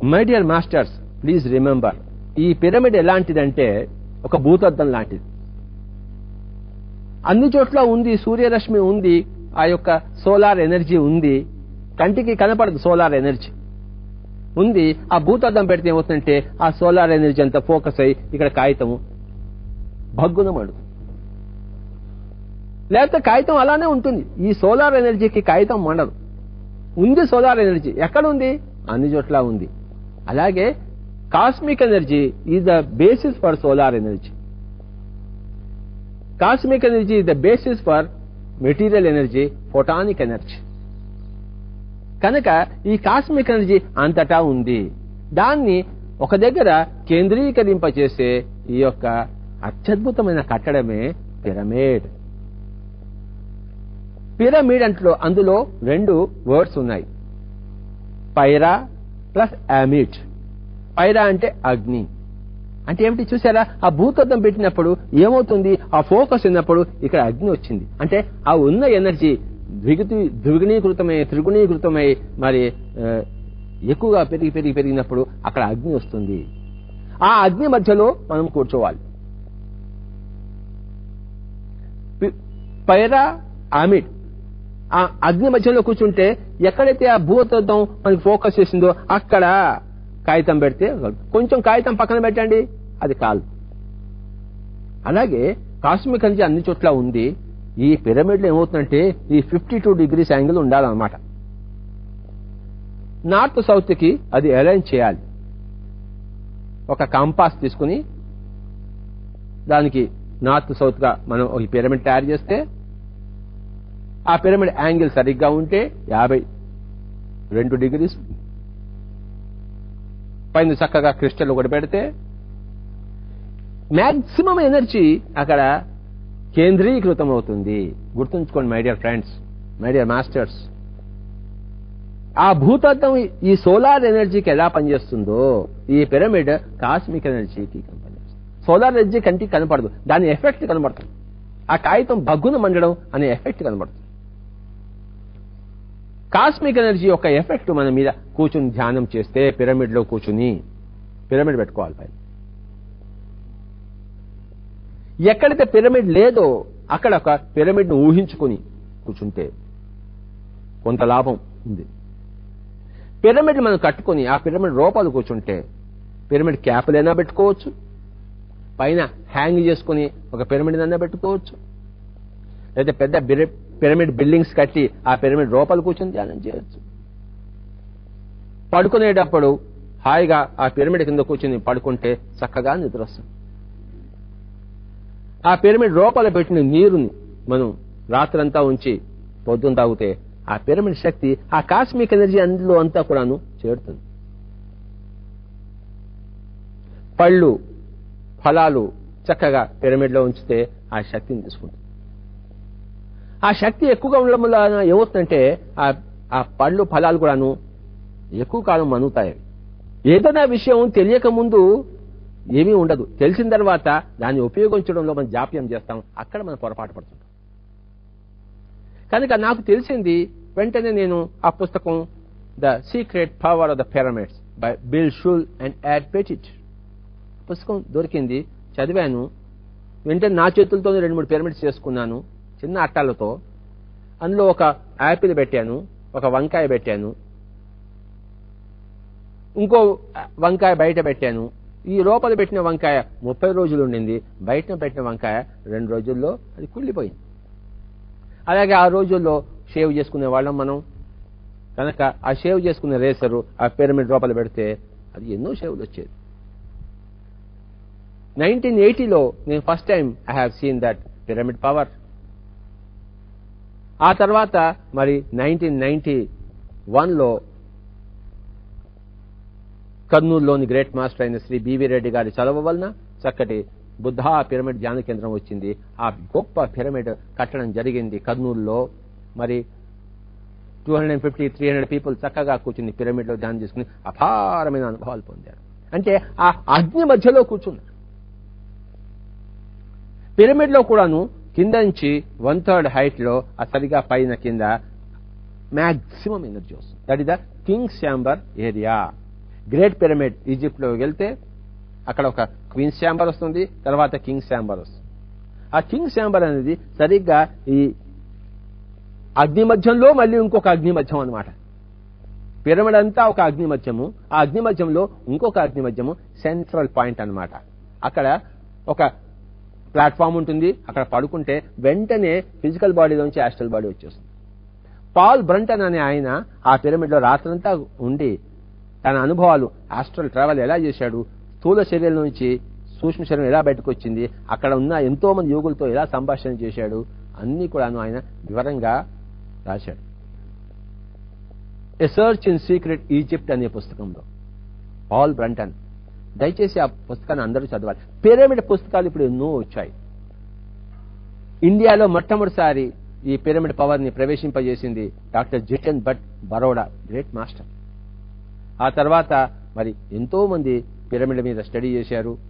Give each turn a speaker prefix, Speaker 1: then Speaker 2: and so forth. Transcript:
Speaker 1: my dear masters please remember ఈ pyramid ఎలాంటిదంటే ఒక భూతద్దం లాంటిది అన్ని చోట్ల ఉంది సూర్యరశ్మి ఉంది ఆ యొక్క సోలార్ ఎనర్జీ ఉంది కంటికి కనపడదు సోలార్ ఎనర్జీ ఉంది ఆ భూతద్దం పెడితే ఏమవుతుందంటే ఆ సోలార్ ఎనర్జీ అంతా ఫోకస్ అయ్యి ఇక్కడ కాగితము భగ్గున మడు లేకపోతే కాగితం అలానే ఉంటుంది ఈ సోలార్ ఎనర్జీకి కాగితం మండదు ఉంది సోలార్ ఎనర్జీ ఎక్కడ ఉంది అన్ని చోట్ల ఉంది అలాగే cosmic energy is the basis for solar energy cosmic energy is the basis for material energy photonic energy కనుక ఈ కాస్మిక్ ఎనర్జీ అంతటా ఉంది దాన్ని ఒక దగ్గర కేంద్రీకరింపచేసే ఈ యొక్క అత్యద్భుతమైన కట్టడమే పిరమిడ్ పిరమిడ్ అంట్లో అందులో రెండు వర్డ్స్ ఉన్నాయి పైరా ప్లస్ అమిట్ పైరా అంటే అగ్ని అంటే ఏమిటి చూసారా ఆ భూతత్వం పెట్టినప్పుడు ఏమవుతుంది ఆ ఫోకస్ ఉన్నప్పుడు ఇక్కడ అగ్ని వచ్చింది అంటే ఆ ఉన్న ఎనర్జీ ద్విగుతి ద్విగుణీకృతమై త్రిగుణీకృతమై మరి ఆ, ఎక్కువగా పెరిగి పెరిగి పెరిగినప్పుడు అక్కడ అగ్ని వస్తుంది ఆ అగ్ని మధ్యలో మనం కూర్చోవాలి పి- పైరా ఆమిడ్ ఆ అగ్ని మధ్యలో కూర్చుంటే ఎక్కడైతే ఆ భూతత్వం మనకి ఫోకస్ చేసిందో అక్కడ కాగితం పెడితే కొంచెం కాగితం పక్కన పెట్టండి అది కాదు అలాగే కాస్మిక్ ఎనర్జీ అన్ని చోట్ల ఉంది ఈ పిరమిడ్ లో ఏమవుతుందంటే ఈ ఫిఫ్టీ టూ డిగ్రీస్ యాంగిల్ ఉండాలన్నమాట నార్త్ సౌత్ కి అది అలైన్ చేయాలి ఒక కంపాస్ తీసుకుని దానికి నార్త్ సౌత్ గా మనం ఈ పిరమిడ్ తయారు చేస్తే ఆ పిరమిడ్ యాంగిల్ సరిగ్గా ఉంటే యాభై రెండు డిగ్రీస్ పైన చక్కగా క్రిస్టల్ ఒకటి పెడితే మ్యాక్సిమం ఎనర్జీ అక్కడ కేంద్రీకృతం అవుతుంది గుర్తుంచుకోండి my dear friends my dear masters ఆ భూతత్వం ఈ సోలార్ ఎనర్జీకి ఎలా పనిచేస్తుందో ఈ పిరమిడ్ కాస్మిక్ ఎనర్జీకి పనిచేస్తుంది సోలార్ ఎనర్జీ కంటికి కనపడదు దాని ఎఫెక్ట్ కనబడుతుంది ఆ కాగితం బగ్గున మండడం అనే ఎఫెక్ట్ కనబడుతుంది కాస్మిక్ ఎనర్జీ యొక్క ఎఫెక్ట్ మన మీద కూర్చుని ధ్యానం చేస్తే పిరమిడ్ లో కూర్చుని పిరమిడ్ పెట్టుకోవాలి పైన ఎక్కడైతే పిరమిడ్ లేదో అక్కడ ఒక పిరమిడ్ ను ఊహించుకుని కూర్చుంటే కొంత లాభం ఉంది పిరమిడ్ మనం కట్టుకొని ఆ పిరమిడ్ రూపాలు కూర్చుంటే పిరమిడ్ క్యాపులైనా పెట్టుకోవచ్చు పైన హ్యాంగ్ చేసుకుని ఒక పిరమిడ్ అన్నా పెట్టుకోవచ్చు లేదా పెద్ద బిర- పిరమిడ్ బిల్డింగ్స్ కట్టి ఆ పిరమిడ్ రూపాలు కూర్చొని ధ్యానం చేయొచ్చు పడుకునేటప్పుడు హాయిగా ఆ పిరమిడ్ కింద కూర్చొని పడుకుంటే చక్కగా నిద్ర వస్తుంది ఆ పిరమిడ్ లోపల పెట్టిన నీరుని మనం రాత్రంతా ఉంచి పొద్దున తాగితే ఆ పిరమిడ్ శక్తి ఆ కాస్మిక్ ఎనర్జీ అందులో అంతా కూడాను చేరుతుంది పళ్ళు ఫలాలు చక్కగా పిరమిడ్ లో ఉంచితే ఆ శక్తిని తీసుకుంటుంది ఆ శక్తి ఎక్కువగా ఉండడం వల్ల ఏమవుతుందంటే ఆ ఆ పళ్ళు ఫలాలు కూడాను ఎక్కువ కాలం మనుగుతాయి ఏదైనా విషయం తెలియక ముందు ఏమీ ఉండదు తెలిసిన తర్వాత దాన్ని ఉపయోగించడంలో మనం జాప్యం చేస్తాం అక్కడ మనం పొరపాటు పడుతుంటాం కనుక నాకు తెలిసింది వెంటనే నేను ఆ పుస్తకం the secret power of the pyramids by Bill Schul and Ed Pettit పుస్తకం దొరికింది చదివాను వెంటనే నా చేతులతో రెండు మూడు పిరమిడ్స్ చేసుకున్నాను చిన్న అట్టాలతో అందులో ఒక యాపిల్ పెట్టాను ఒక వంకాయ పెట్టాను ఇంకో వంకాయ బయట పెట్టాను ఈ లోపల పెట్టిన వంకాయ ముప్పై రోజులు ఉండింది బయట పెట్టిన వంకాయ రెండు రోజుల్లో అది కుళ్ళిపోయింది అలాగే ఆ రోజుల్లో షేవ్ చేసుకునే వాళ్ళం మనం కనుక ఆ షేవ్ చేసుకునే రేసరు ఆ పిరమిడ్ లోపల పెడితే అది ఎన్నో షేవులు వచ్చేది నైన్టీన్ ఎయిటీలో నేను first time I have seen that pyramid power ఆ తర్వాత మరి నైన్టీన్ నైన్టీ వన్లో కర్నూలులోని గ్రేట్ మాస్టర్ అయిన శ్రీ బివి రెడ్డి గారి చదవ వలన చక్కటి బుద్ధా పిరమిడ్ ధ్యాన కేంద్రం వచ్చింది ఆ గొప్ప పిరమిడ్ కట్టడం జరిగింది కర్నూలులో మరి two hundred and fifty three hundred people చక్కగా కూర్చుని పిరమిడ్ లో ధ్యానం చేసుకుని అపారమైన అనుభవాలు పొందారు అంటే ఆ అగ్ని మధ్యలో కూర్చున్నారు పిరమిడ్ లో కూడాను కింద నుంచి వన్ థర్డ్ హైట్ లో ఆ సరిగా పైన కింద మాక్సిమం ఎనర్జీ వస్తుంది that is the king's chamber area great pyramid Egypt లో వెళ్తే అక్కడ ఒక క్వీన్స్ ఛాంబర్ వస్తుంది తర్వాత కింగ్స్ ఛాంబర్ వస్తుంది ఆ కింగ్స్ ఛాంబర్ అనేది సరిగ్గా ఈ అగ్ని మధ్యంలో మళ్ళీ ఇంకొక అగ్ని మధ్యం అనమాట పిరమిడ్ అంతా ఒక అగ్ని మధ్యము ఆ అగ్ని మధ్యంలో ఇంకొక అగ్ని మధ్యము సెంట్రల్ పాయింట్ అన్నమాట అక్కడ ఒక ప్లాట్ఫామ్ ఉంటుంది అక్కడ పడుకుంటే వెంటనే ఫిజికల్ బాడీలోంచి యాస్ట్రల్ బాడీ వచ్చేస్తుంది పాల్ బ్రంటన్ అనే ఆయన ఆ పిరమిడ్ లో రాత్రంతా ఉండి తన అనుభవాలు ఆస్ట్రల్ ట్రావెల్ ఎలా చేశాడు స్థూల శరీరం నుంచి సూక్ష్మ శరీరం ఎలా బయటకు వచ్చింది అక్కడ ఉన్న ఎంతో మంది యోగులతో ఎలా సంభాషణ చేశాడు అన్ని కూడాను ఆయన వివరంగా రాశాడు a search in secret Egypt అనే పుస్తకంలో పాల్ బ్రంటన్ దయచేసి ఆ పుస్తకాన్ని అందరూ చదవాలి పిరమిడ్ పుస్తకాలు ఇప్పుడు ఎన్నో వచ్చాయి ఇండియాలో మొట్టమొదటిసారి ఈ పిరమిడ్ పవర్ ని ప్రవేశింపజేసింది doctor Jitan Bhat Baroda great master ఆ తర్వాత మరి ఎంతో మంది పిరమిడ్ మీద స్టడీ చేశారు